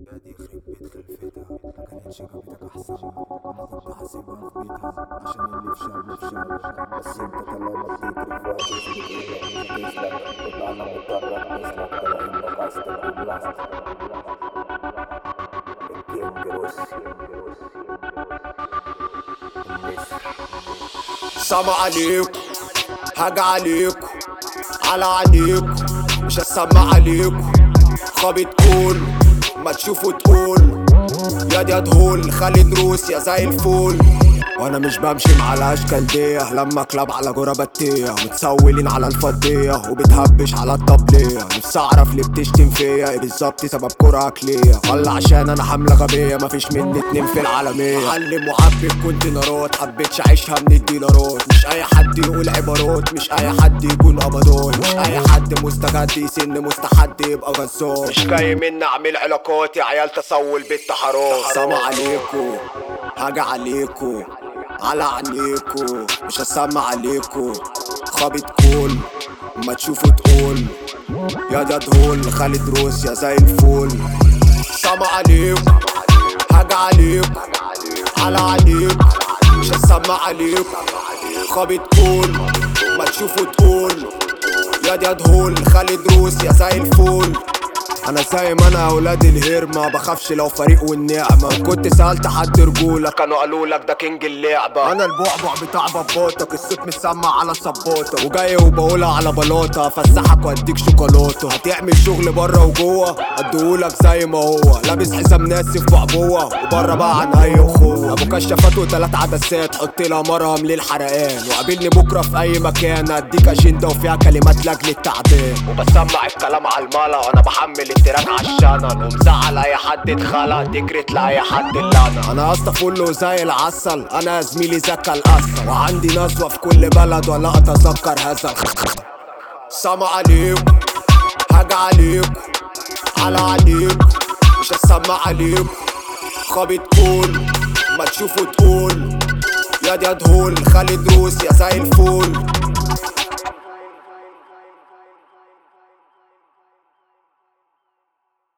يا دي يخرب بيت خلفتها ما كانتش جابتك احسن انا كنت حاسبها في بيتها عشان اللي في شر في شر بس انت طالما بتجري في وقت مش بتسلك يبقى انا مضطر اسلك ولا انك عايز تبقى بلاستيك الكينج روسي سما عليكم حاجة عليكم على عليكم مش هسمع عليكم خابط كل ما تشوفوا تقول يا دي دهول خالد روسيا زي الفول وانا مش بمشي مع الاشكال دي لما كلاب على جورة بتيه متسولين على الفضية وبتهبش على الطبلية نفسي اعرف ليه بتشتم فيا ايه بالظبط سبب كرة اكلية ولا عشان انا حملة غبية مفيش مني اتنين في العالمية معلم وعبي كونتينرات حبيتش اعيشها من الدينارات مش اي حد يقول عبارات مش اي حد يكون قبضان مش اي حد مستجد يسن مستحد يبقى غزال مش جاي مني اعمل علاقات يا عيال تسول بنت حرام سما عليكو حاجة عليكو على عينيكو مش هسمع عليكو خابط كل ما تشوفوا تقول يا ده دهول خالد روسيا زي الفول سما عليكو حاجة عليكو على عليكو مش هسمع عليكو خابط كل ما تشوفوا تقول يا ده دهول خالد روسيا زي الفول انا زي ما انا اولاد الهير ما بخافش لو فريق والنعمة كنت سألت حد رجولة كانوا قالوا لك ده كينج اللعبة انا البعبع بتاع بابوتك الصوت مسمع على صبوتك وجاي وبقولها على بلاطة افسحك واديك شوكولاتة هتعمل شغل بره وجوه اديهولك زي ما هو لابس حزام ناسي في بعبوة وبره بقى عن اي اخوة ابو كشافات وتلات عدسات حط لها مرهم للحرقان وقابلني بكره في اي مكان اديك اجنده وفيها كلمات لاجل التعبان وبسمع الكلام على الملا وانا بحمل التراك عالشانل ومزعل اي حد اتخلق تجريت لاي حد اللعنة انا اسطى فله زي العسل انا زميلي زكا الاسد وعندي نزوة في كل بلد ولا اتذكر هذا الخ- سما عليكم حاجة عليكم على عليكم مش هسمع عليكم خابط كل ما تشوفوا تقول يا دي دهول خالد روسيا زي الفول